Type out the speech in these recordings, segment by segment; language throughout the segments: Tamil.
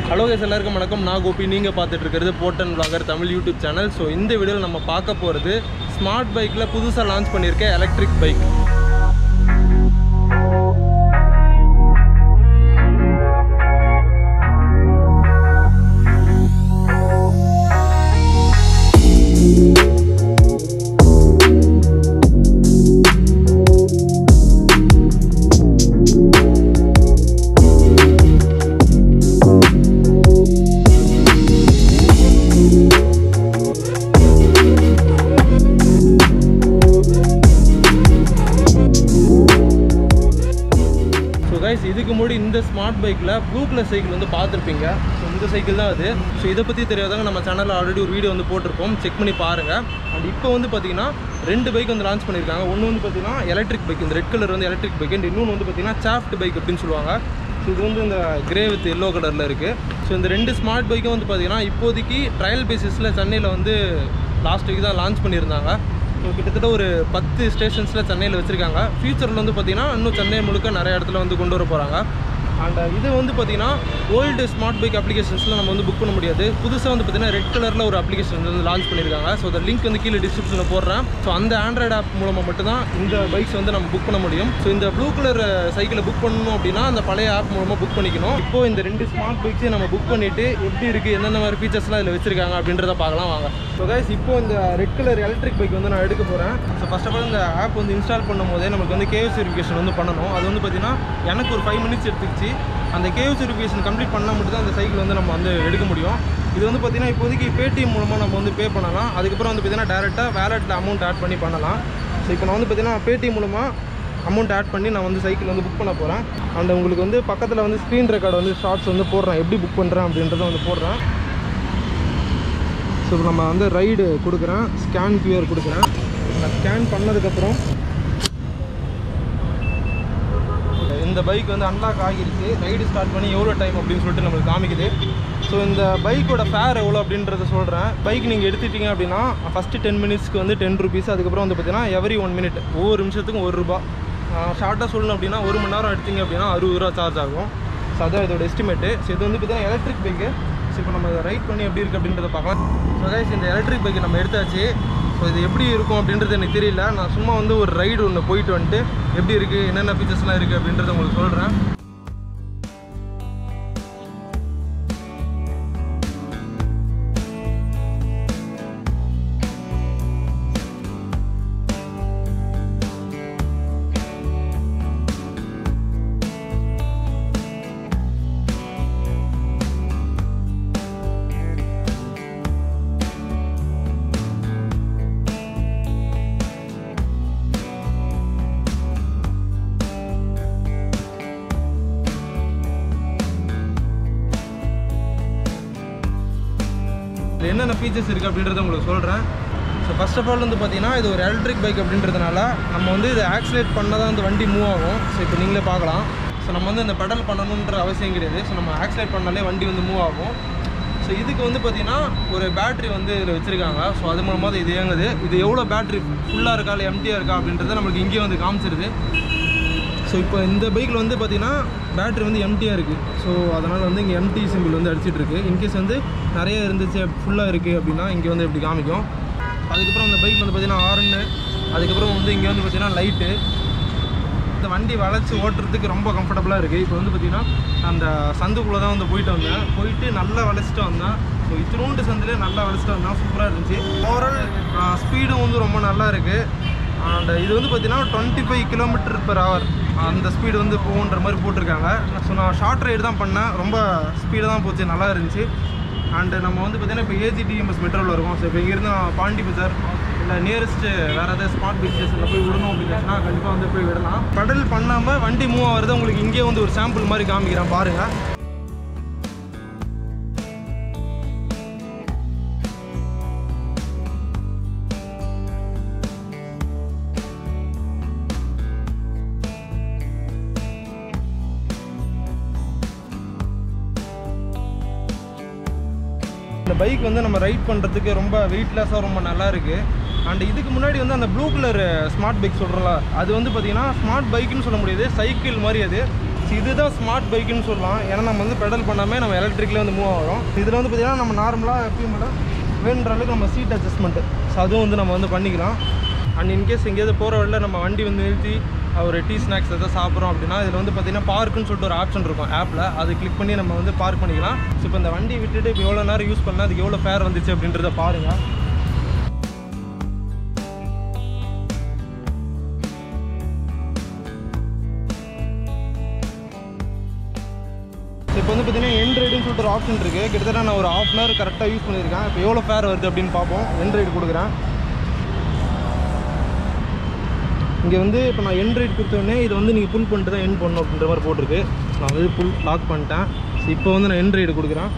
ஹலோ கேஸ் எல்லாருக்கும் வணக்கம் நான் கோபி நீங்கள் பார்த்துட்டு இருக்கிறது போட்டன் vlogger Tamil YouTube channel so இந்த வீடியோவில் நம்ம பார்க்க போகிறது ஸ்மார்ட் பைக்கில் புதுசாக லான்ச் பண்ணியிருக்க எலக்ட்ரிக் பைக் ஸோ கைஸ் இதுக்கு முன்னாடி இந்த ஸ்மார்ட் பைக்கில் ப்ளூ கலர் சைக்கிள் வந்து பார்த்துருப்பீங்க ஸோ இந்த சைக்கிள் தான் அது ஸோ இதை பற்றி தெரியாதவங்க நம்ம சேனலில் ஆல்ரெடி ஒரு வீடியோ வந்து போட்டிருப்போம் செக் பண்ணி பாருங்கள் அண்ட் இப்போ வந்து பார்த்தீங்கன்னா ரெண்டு பைக் வந்து லான்ச் பண்ணியிருக்காங்க ஒன்று வந்து பார்த்தீங்கன்னா எலக்ட்ரிக் பைக் இந்த ரெட் கலர் வந்து எலக்ட்ரிக் பைக் அண்ட் இன்னொன்று வந்து பார்த்தீங்கன்னா சாஃப்ட் பைக் அப்படின்னு சொல்லுவாங்க ஸோ இது வந்து இந்த கிரே வித் எல்லோ கலரில் இருக்குது ஸோ இந்த ரெண்டு ஸ்மார்ட் பைக்கும் வந்து பார்த்தீங்கன்னா இப்போதைக்கு ட்ரையல் பேசிஸில் சென்னையில் வந்து லாஸ்ட் வீக் தான் லான்ச் பண்ணியிருந்தாங்க ஸோ கிட்டத்தட்ட ஒரு பத்து ஸ்டேஷன்ஸில் சென்னையில் வச்சுருக்காங்க ஃபியூச்சரில் வந்து பார்த்திங்கன்னா இன்னும் சென்னை முழுக்க நிறைய இடத்துல வந்து கொண்டு வர போகிறாங்க அண்ட் இது வந்து பார்த்திங்கன்னா ஓல்டு ஸ்மார்ட் பைக் அப்ளிகேஷன்ஸில் நம்ம வந்து புக் பண்ண முடியாது புதுசாக வந்து பார்த்திங்கன்னா ரெட் கலரில் ஒரு அப்ளிகேஷன் வந்து லான்ச் பண்ணியிருக்காங்க ஸோ அந்த லிங்க் வந்து கீழே டிஸ்கிரிப்ஷனில் போடுறேன் ஸோ அந்த ஆண்ட்ராய்டு ஆப் மூலமாக மட்டும்தான் இந்த பைக்ஸ் வந்து நம்ம புக் பண்ண முடியும் ஸோ இந்த ப்ளூ கலர் சைக்கிளை புக் பண்ணணும் அப்படின்னா அந்த பழைய ஆப் மூலமாக புக் பண்ணிக்கணும் இப்போ இந்த ரெண்டு ஸ்மார்ட் பைக்ஸையும் நம்ம புக் பண்ணிவிட்டு எப்படி இருக்குது எந்தெந்த மாதிரி ஃபீச்சர்ஸ்லாம் இதில் வச்சிருக்காங்க அப்படின்றத பார்க்கலாம் வாங்க ஸோ கைஸ் இப்போ இந்த ரெட் கலர் எலக்ட்ரிக் பைக் வந்து நான் எடுக்க போகிறேன் ஸோ ஃபர்ஸ்ட் ஆஃப் ஆல் இந்த ஆப் வந்து இன்ஸ்டால் பண்ணும் போதே நமக்கு வந்து கேஎஸ் வெரிஃபிகேஷன் வந்து பண்ணணும் அது வந்து பார்த்தீங்கன்னா எனக்கு ஒரு ஃபைவ் மினிட்ஸ் எடுத்துக்கிச்சு அந்த கேஎஸ் வெரிஃபிகேஷன் கம்ப்ளீட் பண்ணால் மட்டும் தான் அந்த சைக்கிள் வந்து நம்ம வந்து எடுக்க முடியும் இது வந்து பார்த்தீங்கன்னா இப்போதைக்கு பேடிஎம் மூலமாக நம்ம வந்து பே பண்ணலாம் அதுக்கப்புறம் வந்து பார்த்தீங்கன்னா டேரெக்டாக வேலெட்டில் அமௌண்ட் ஆட் பண்ணி பண்ணலாம் ஸோ இப்போ நான் வந்து பார்த்தீங்கன்னா பேடிஎம் மூலமாக அமௌண்ட் ஆட் பண்ணி நான் வந்து சைக்கிள் வந்து புக் பண்ண போகிறேன் அண்ட் உங்களுக்கு வந்து பக்கத்தில் வந்து ஸ்க்ரீன் ரெக்கார்டு வந்து ஷார்ட்ஸ் வந்து போடுறேன் எப்படி புக் பண்ணுறேன் அப்படின்றத வந்து போடுறேன் ஸோ இப்போ நம்ம வந்து ரைடு கொடுக்குறேன் ஸ்கேன் கியூஆர் கொடுக்குறேன் நான் ஸ்கேன் பண்ணதுக்கப்புறம் இந்த பைக் வந்து அன்லாக் ஆகிருச்சு ரைடு ஸ்டார்ட் பண்ணி எவ்வளோ டைம் அப்படின்னு சொல்லிட்டு நம்மளுக்கு காமிக்குது ஸோ இந்த பைக்கோட ஃபேர் எவ்வளோ அப்படின்றத சொல்கிறேன் பைக் நீங்கள் எடுத்துட்டீங்க அப்படின்னா ஃபஸ்ட்டு டென் மினிட்ஸ்க்கு வந்து டென் ருபீஸ் அதுக்கப்புறம் வந்து பார்த்தீங்கன்னா எவரி ஒன் மினிட் ஒவ்வொரு நிமிஷத்துக்கும் ஒரு ரூபா ஷார்ட்டாக சொல்லணும் அப்படின்னா ஒரு மணி நேரம் எடுத்தீங்க அப்படின்னா அறுபது ரூபா சார்ஜ் ஆகும் ஸோ அதான் இதோட எஸ்டிமேட்டு ஸோ இது வந்து பார்த்தீங்கன்னா எலக்ட்ரிக் பைக்கு ஸோ இப்போ நம்ம ரைட் பண்ணி எப்படி இருக்குது அப்படின்றத பார்க்கலாம் ஸோ கைஸ் இந்த எலக்ட்ரிக் பைக் நம்ம எடுத்தாச்சு ஸோ இது எப்படி இருக்கும் அப்படின்றது எனக்கு தெரியல நான் சும்மா வந்து ஒரு ரைடு ஒன்று போயிட்டு வந்துட்டு எப்படி இருக்குது என்னென்ன ஃபீச்சர்ஸ்லாம் இருக்குது அப்படின்றத உங்களுக்கு சொல்கிறேன் இது என்னென்ன ஃபீச்சர்ஸ் இருக்குது அப்படின்றத உங்களுக்கு சொல்கிறேன் ஸோ ஃபர்ஸ்ட் ஆஃப் ஆல் வந்து பார்த்தீங்கன்னா இது ஒரு எலக்ட்ரிக் பைக் அப்படின்றதுனால நம்ம வந்து இதை ஆக்சிலேட் பண்ணால் தான் அந்த வண்டி மூவ் ஆகும் ஸோ இப்போ நீங்களே பார்க்கலாம் ஸோ நம்ம வந்து இந்த பெடல் பண்ணணுன்ற அவசியம் கிடையாது ஸோ நம்ம ஆக்சிலேட் பண்ணாலே வண்டி வந்து மூவ் ஆகும் ஸோ இதுக்கு வந்து பார்த்தீங்கன்னா ஒரு பேட்ரி வந்து இதில் வச்சுருக்காங்க ஸோ அது மூலமாக தான் இது இயங்குது இது எவ்வளோ பேட்ரி ஃபுல்லாக இருக்கா இல்லை எம்டியாக இருக்கா அப்படின்றத நம்மளுக்கு இங்கேயே வந்து காமிச்சிருது ஸோ இப்போ இந்த பைக்கில் வந்து பார்த்தீங்கன்னா பேட்ரி வந்து எம்டியாக இருக்குது ஸோ அதனால் வந்து இங்கே எம்டி சிம்பிள் வந்து அடிச்சிட்டு இருக்கு இன்கேஸ் வந்து நிறைய இருந்துச்சு ஃபுல்லாக இருக்குது அப்படின்னா இங்கே வந்து இப்படி காமிக்கும் அதுக்கப்புறம் இந்த பைக் வந்து பார்த்தீங்கன்னா ஆரன்னு அதுக்கப்புறம் வந்து இங்கே வந்து பார்த்தீங்கன்னா லைட்டு இந்த வண்டி வளைச்சி ஓட்டுறதுக்கு ரொம்ப கம்ஃபர்டபுளாக இருக்குது இப்போ வந்து பார்த்தீங்கன்னா அந்த சந்துக்குள்ளே தான் வந்து போயிட்டு வந்தேன் போயிட்டு நல்லா வளைச்சிட்டு வந்தேன் ஸோ இத்தினோண்டு சந்திலே நல்லா வளைச்சிட்டு வந்தேன் சூப்பராக இருந்துச்சு ஓவரால் ஸ்பீடும் வந்து ரொம்ப நல்லா இருக்குது அண்ட் இது வந்து பார்த்தீங்கன்னா twenty five kilometre per hour அந்த ஸ்பீடு வந்து போகுன்ற மாதிரி போட்டிருக்காங்க ஸோ நான் ஷார்ட் ரைடு தான் பண்ணேன் ரொம்ப ஸ்பீடாக தான் போச்சு நல்லா இருந்துச்சு அண்டு நம்ம வந்து பார்த்தீங்கன்னா இப்போ ஏஜிடிஎம்எஸ் மெட்ரோவில் இருக்கோம் ஸோ இப்போ இங்கேருந்து நான் பாண்டி பஜார் இல்லை நியரஸ்ட்டு வேறு ஏதாவது ஸ்மார்ட் பீச் ஸ்டேஷனில் போய் விடணும் அப்படின்னா கண்டிப்பாக வந்து போய் விடலாம் பெடல் பண்ணாமல் வண்டி மூவ் ஆகிறது உங்களுக்கு இங்கே வந்து ஒரு சாம்பிள் மாதிரி காமிக்கிறேன் பாருங்கள் இந்த பைக் வந்து நம்ம ரைட் பண்ணுறதுக்கு ரொம்ப வெயிட்லெஸ்ஸாக ரொம்ப நல்லா இருக்குது அண்ட் இதுக்கு முன்னாடி வந்து அந்த ப்ளூ கலர் ஸ்மார்ட் பைக் சொல்கிறோம்ல அது வந்து பார்த்தீங்கன்னா ஸ்மார்ட் பைக்குன்னு சொல்ல முடியாது சைக்கிள் மாதிரி அது So, இதுதான் ஸ்மார்ட் பைக்குன்னு சொல்லலாம் ஏன்னா நம்ம வந்து பெடல் பண்ணாமல் நம்ம எலக்ட்ரிக்கில் வந்து மூவ் ஆகிறோம் இதில் வந்து பார்த்திங்கன்னா நம்ம நார்மலாக எப்பயும் மேடம் வேணுன்ற அளவுக்கு நம்ம சீட் அட்ஜஸ்ட்மெண்ட்டு ஸோ அதுவும் வந்து நம்ம வந்து பண்ணிக்கலாம் அண்ட் இன்கேஸ் எங்கேயாவது போகிற வழியில் நம்ம வண்டி வந்து நிறுத்தி ஒரு டீ ஸ்நாக்ஸ் எதாவது சாப்பிட்றோம் அப்படின்னா இதில் வந்து பார்த்திங்கன்னா பார்க்குன்னு சொல்லிட்டு ஒரு ஆப்ஷன் இருக்கும் ஆப்பில் அது கிளிக் பண்ணி நம்ம வந்து பார்க் பண்ணிக்கலாம் ஸோ இப்போ இந்த வண்டி விட்டுட்டு இப்போ எவ்வளோ நேரம் யூஸ் பண்ணால் அதுக்கு எவ்வளோ ஃபேர் வந்துச்சு அப்படின்றத பாருங்கள் இப்போ வந்து பார்த்தீங்கன்னா என் ரைடுன்னு சொல்லிட்டு ஒரு ஆப்ஷன் இருக்குது கிட்டத்தட்ட நான் ஒரு ஹாஃப் அன் ஹவர் கரெக்டாக யூஸ் பண்ணியிருக்கேன் இப்போ எவ்வளோ ஃபேர் வருது அப்படின்னு பார்ப்போம் என் ரைடு கொடுக்குறேன் இங்கே வந்து இப்போ நான் என் ரைட் கொடுத்தோடனே இது வந்து நீங்கள் புல் பண்ணிட்டு தான் என் பண்ணணும் அப்படின்ற மாதிரி போட்டிருக்கு நான் வந்து புல் லாக் பண்ணிட்டேன் ஸோ இப்போ வந்து நான் என் ரைடு கொடுக்குறேன்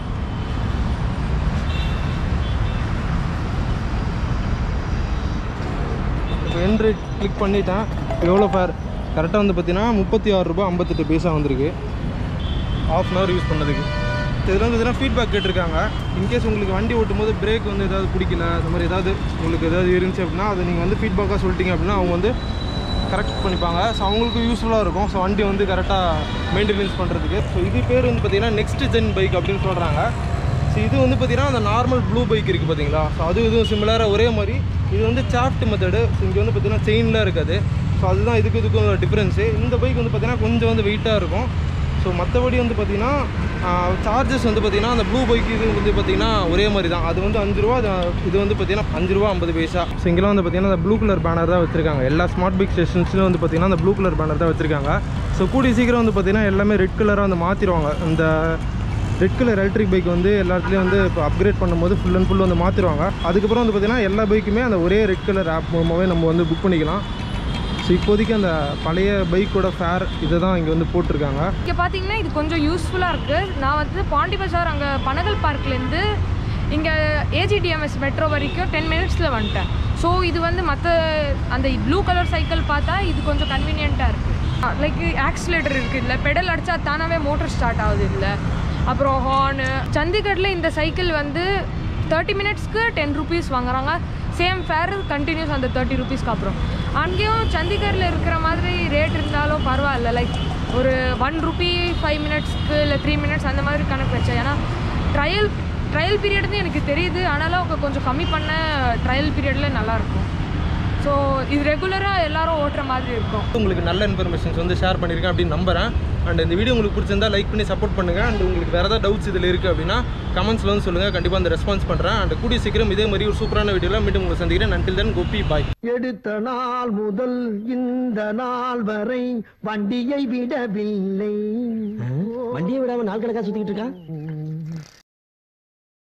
இப்போ என் ரைட் கிளிக் பண்ணிட்டேன் எவ்வளோ ஃபேர் கரெக்டாக வந்து பார்த்தீங்கன்னா முப்பத்தி ஆறு ரூபாய் ஐம்பத்தெட்டு பைசா வந்திருக்கு ஆஃப் அன் ஹவர் யூஸ் பண்ணதுக்கு இதில் வந்து இதெல்லாம் ஃபீட்பேக் கேட்டிருக்காங்க இன்கேஸ் உங்களுக்கு வண்டி ஓட்டும் போது பிரேக் வந்து ஏதாவது பிடிக்கல அந்த மாதிரி ஏதாவது உங்களுக்கு ஏதாவது இருந்துச்சு அப்படின்னா அதை நீங்கள் வந்து ஃபீட்பேக்காக சொல்லிட்டீங்க அப்படின்னா அவங்க வந்து கரெக்ட் பண்ணிப்பாங்க ஸோ அவங்களுக்கு யூஸ்ஃபுல்லாக இருக்கும் ஸோ வண்டி வந்து கரெக்டாக மெயின்டெனன்ஸ் பண்ணுறதுக்கு ஸோ இது பேர் வந்து பார்த்தீங்கன்னா நெக்ஸ்ட் ஜென் பைக் அப்படின்னு சொல்கிறாங்க ஸோ இது வந்து பார்த்தீங்கன்னா அந்த நார்மல் ப்ளூ பைக் இருக்குது பார்த்தீங்களா ஸோ அது இதுவும் சிமிலராக ஒரே மாதிரி இது வந்து சாஃப்ட் மெத்தடு ஸோ இங்கே வந்து பார்த்தீங்கன்னா செயினில் இருக்காது ஸோ அதுதான் இதுக்கு இதுக்கும் டிஃப்ரென்ஸு இந்த பைக் வந்து பார்த்தீங்கன்னா கொஞ்சம் வந்து வெயிட்டாக இருக்கும் ஸோ மற்றபடி வந்து பார்த்தீங்கன்னா சார்ஜஸ் வந்து பார்த்தீங்கன்னா அந்த ப்ளூ பைக் இது வந்து பார்த்தீங்கன்னா ஒரே மாதிரி தான் அது வந்து அஞ்சு ரூபா அது- இது வந்து பார்த்தீங்கன்னா அஞ்சு ரூபா ஐம்பது பைசா ஸோ இங்கெல்லாம் வந்து பார்த்தீங்கன்னா அந்த ப்ளூ கலர் பேனர் தான் வச்சிருக்காங்க எல்லா ஸ்மார்ட் பைக் ஸ்டேஷன்ஸ்லையும் வந்து பார்த்தீங்கன்னா அந்த ப்ளூ கலர் பேனர் தான் வச்சிருக்காங்க ஸோ கூடிய சீக்கிரம் வந்து பார்த்தீங்கன்னா எல்லாமே ரெட் கலராக வந்து மாற்றிடுவாங்க இந்த ரெட் கலர் எலக்ட்ரிக் பைக் வந்து எல்லா இடத்துலையும் வந்து இப்போ அப்கிரேட் பண்ணும்போது ஃபுல் அண்ட் ஃபுல் வந்து மாற்றிடுவாங்க அதுக்கப்புறம் வந்து பார்த்தீங்கன்னா எல்லா பைக்குமே அந்த ஒரே ரெட் கலர் ஆப் மூலமாகவே நம்ம வந்து புக் பண்ணிக்கலாம் ஸோ இப்போதைக்கு அந்த பழைய பைக்கோட ஃபேர் இதை தான் இங்கே வந்து போட்டிருக்காங்க இங்கே பார்த்தீங்கன்னா இது கொஞ்சம் யூஸ்ஃபுல்லாக இருக்குது நான் வந்து பாண்டி பஜார் அங்கே பனகல் பார்க்லேருந்து இங்கே ஏஜிடிஎம்எஸ் மெட்ரோ வரைக்கும் டென் மினிட்ஸில் வந்துட்டேன் ஸோ இது வந்து மற்ற அந்த ப்ளூ கலர் சைக்கிள் பார்த்தா இது கொஞ்சம் கன்வீனியண்ட்டாக இருக்குது லைக் ஆக்சிலேட்டர் இருக்குது இல்லை பெடல் அடித்தா தானாகவே மோட்டர் ஸ்டார்ட் ஆகுது இல்லை அப்புறம் ஹார்னு சண்டிகரில் இந்த சைக்கிள் வந்து தேர்ட்டி மினிட்ஸ்க்கு டென் ருபீஸ் வாங்குறாங்க சேம் ஃபேர் கண்டினியூஸ் அந்த தேர்ட்டி ருபீஸ்க்கு அப்புறம் அங்கேயும் சண்டிகரில் இருக்கிற மாதிரி ரேட் இருந்தாலும் பரவாயில்ல லைக் ஒரு ஒன் ருபி ஃபைவ் மினிட்ஸ்க்கு இல்லை த்ரீ மினிட்ஸ் அந்த மாதிரி கணக்கு வச்சேன் ஏன்னா ட்ரையல் ட்ரையல் பீரியட்னு எனக்கு தெரியுது ஆனாலும் அவங்க கொஞ்சம் கம்மி பண்ண ட்ரையல் பீரியடில் நல்லாயிருக்கும் ஸோ இது ரெகுலராக எல்லாரும் ஓட்டுற மாதிரி இருக்கும் உங்களுக்கு நல்ல இன்ஃபர்மேஷன்ஸ் வந்து ஷேர் பண்ணியிருக்கேன் அப்படின்னு நம்புறேன் அண்ட் இந்த வீடியோ உங்களுக்கு பிடிச்சிருந்தா லைக் பண்ணி சப்போர்ட் பண்ணுங்கள் அண்ட் உங்களுக்கு வேறு ஏதாவது டவுட்ஸ் இதில் இருக்குது அப்படின்னா கமெண்ட்ஸில் வந்து சொல்லுங்கள் கண்டிப்பாக அந்த ரெஸ்பான்ஸ் பண்ணுறேன் அண்ட் கூடிய சீக்கிரம் இதே மாதிரி ஒரு சூப்பரான வீடியோவில் மீண்டும் உங்களை சந்திக்கிறேன் நன்றில் தென் கோபி பாய் எடுத்த நாள் முதல் இந்த நாள் வரை வண்டியை விடவில்லை வண்டியை விடாம நாள் கணக்கா சுத்திக்கிட்டு இருக்கா